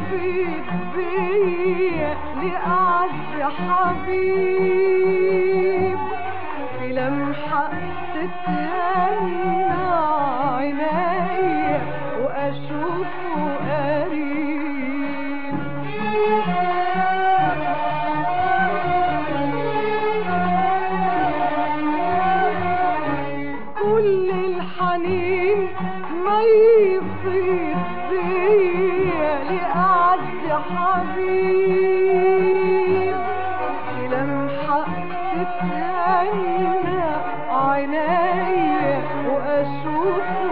يفيد بيا لأعز حبيب في لمحة تتهنى عينيا وأشوفه قريب كل الحنين ما يفيد بيا لأعز حبيب في لمحة تتهنى عينيا وأشوفه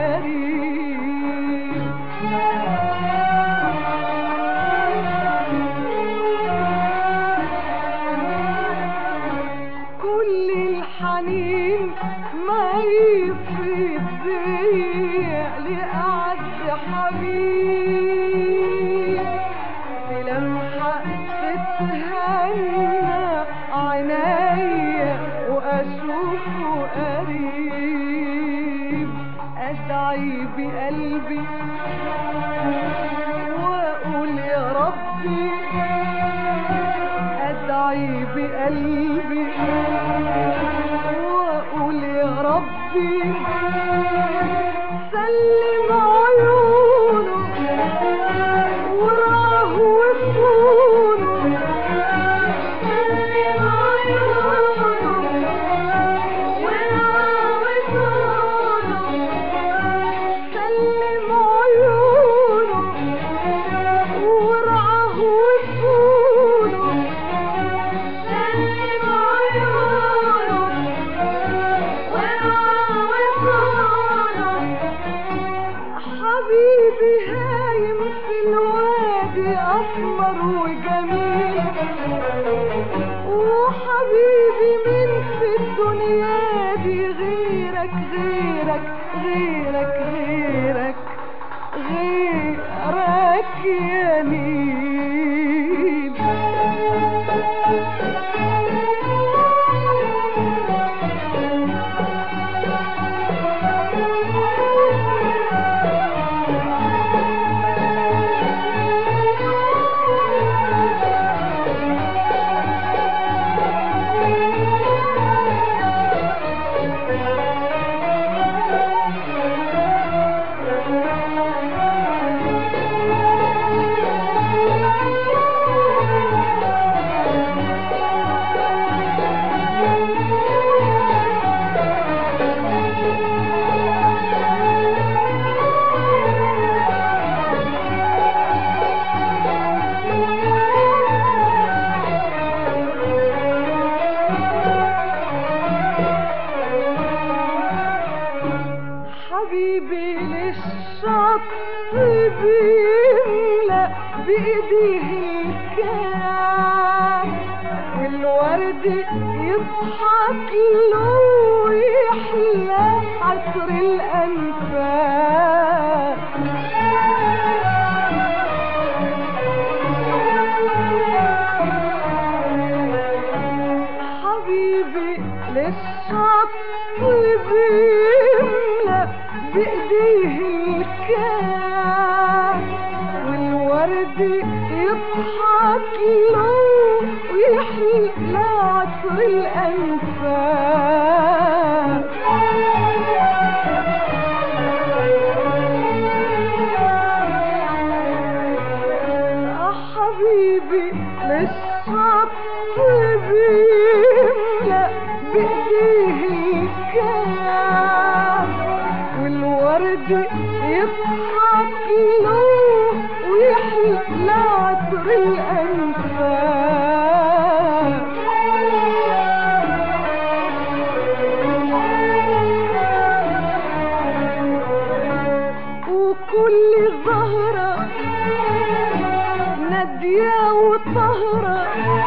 قريب كل الحنين ما يفيد بيا لأعز حبيب في لمحة تتهنى عينيا وأشوفه قريب أدعي بقلبي وأقول يا ربي أدعي بقلبي وأقول يا ربي سلم عيونه وراه وكونه سلم عيونه وراه وكونه سلم عيونه وراه وكونه سلم عيونه وراه وكونه حبيبي هايم في الوادي أسمر وجميل وحبيبي من في الدنيا دي غيرك غيرك غيرك غيرك غيرك يا نيل حبيبي للشط بيملى بإيديه الكاس والورد يضحك له ويحلى عطر الأنفاس حبيبي للشط بيملى بإيديه الكاس والورد يضحك له ويحلى عطر الأنفاس آه حبيبي للشط بيملى بإيديه الكاس والورد يضحك له ويحلى عطر الأنفاس وكل زهرة نادية وطهرة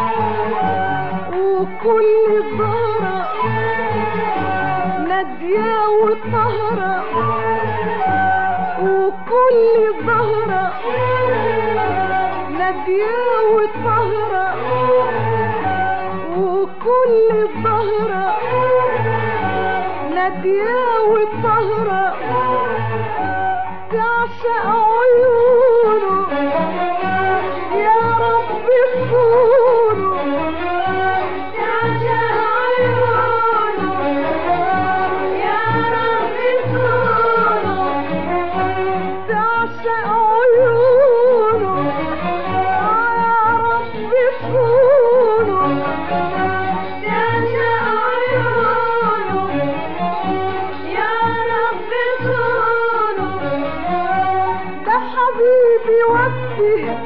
وكل زهرة نادية وطهرة وكل زهرة نادية وطهرة وكل زهرة نادية وطهرة تعشق عيونه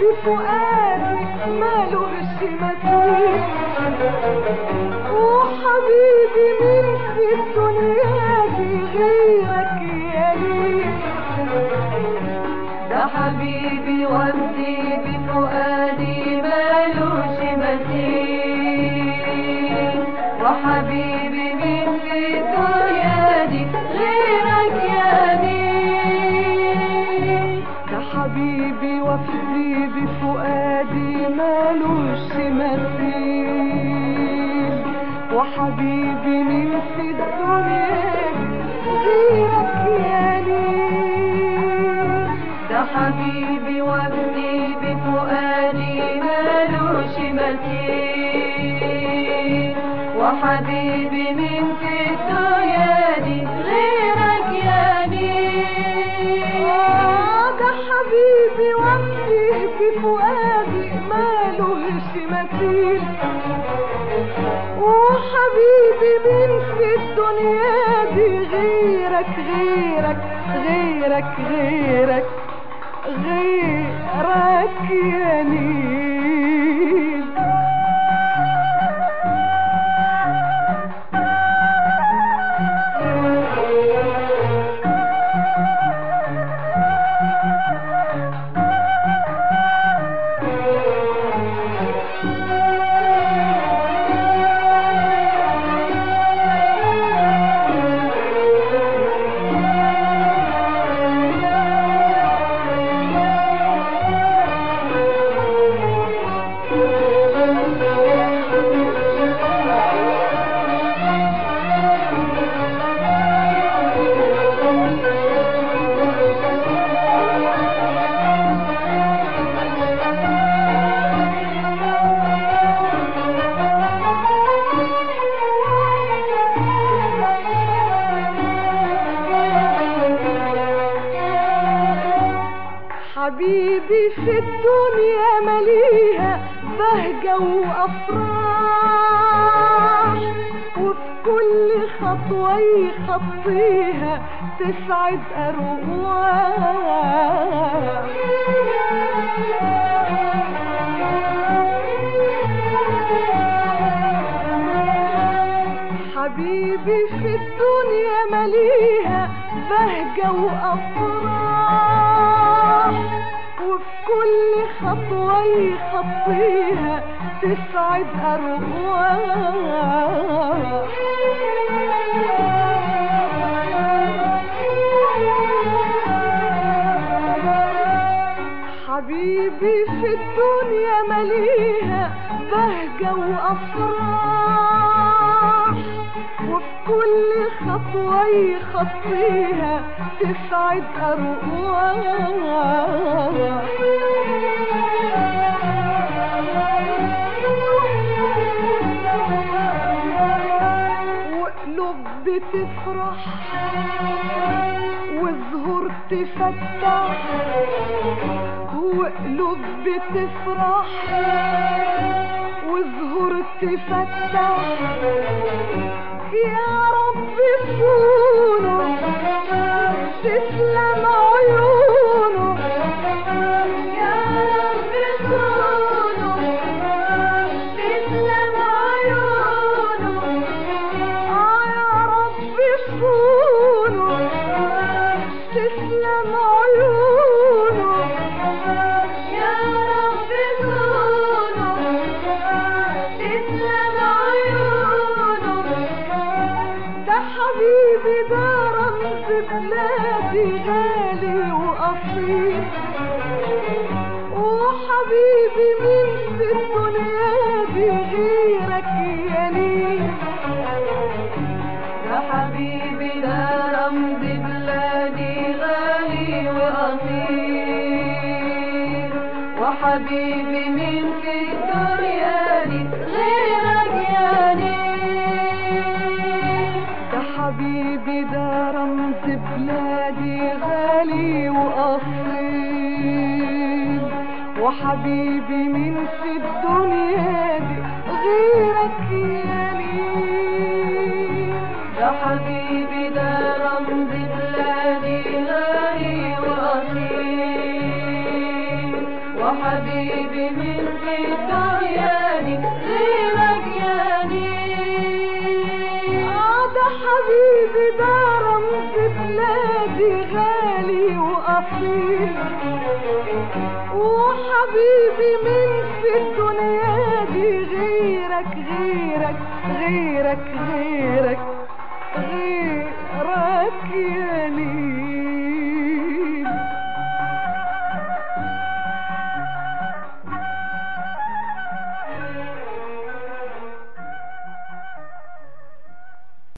فؤادي مالوش مثيل وحبيبي مين في الدنيا دي غيرك يا ليل ده حبيبي وفدي بفؤادي مالوش مثيل وحبيبي من في الدنيا دي غيرك يا نيل ده حبيبي وفدي بفؤادي مالوش مثيل وحبيبي مين في الدنيا غيرك يا ليل ده حبيبي وفدي بفؤادي مالوش مثيل وحبيبي من في الدنيا دي غيرك يا نيل آه ده حبيبي وفدي بفؤادي مالوش مثيل وحبيبي مين في الدنيا دي غيرك غيرك غيرك غيرك غيرك يا نيل حبيبي في الدنيا مليها بهجة وأفراح وفي كل خطوة يخطيها تسعد أرواح حبيبي في الدنيا مليها بهجة وأفراح وفي كل خطوة يخطيها تسعد أرواح حبيبي في الدنيا مليها بهجة وأفراح وفي كل خطوة يخطيها تسعد أرواح وقلوب بتفرح والزهور تفتح وقلوب بتفرح والزهور تفتح يا رب صونه تسلم عيونه يا رب صونه تسلم عيونه آه يا رب صونه تسلم عيونه يا رب صونه تسلم عيونه ده حبيبي ده رمز بلادي غالي وأصيل وحبيبي مين في الدنيا دي غيرك يا ليل ده حبيبي ده رمز بلادي غالي وأصيل وحبيبي من في الدنيا دي غيرك يا نيل ده حبيبي ده رمز بلادي غالي وأصيل وحبيبي مين في الدنيا دي غيرك يا ليل ده حبيبي ده رمز بلادي غالي وأصيل وحبيبي من في الدنيا دي غيرك يا نيل عاد حبيبي ده رمز بلادي غالي وأصيل وحبيبي من في الدنيا دي غيرك غيرك غيرك غيرك غيرك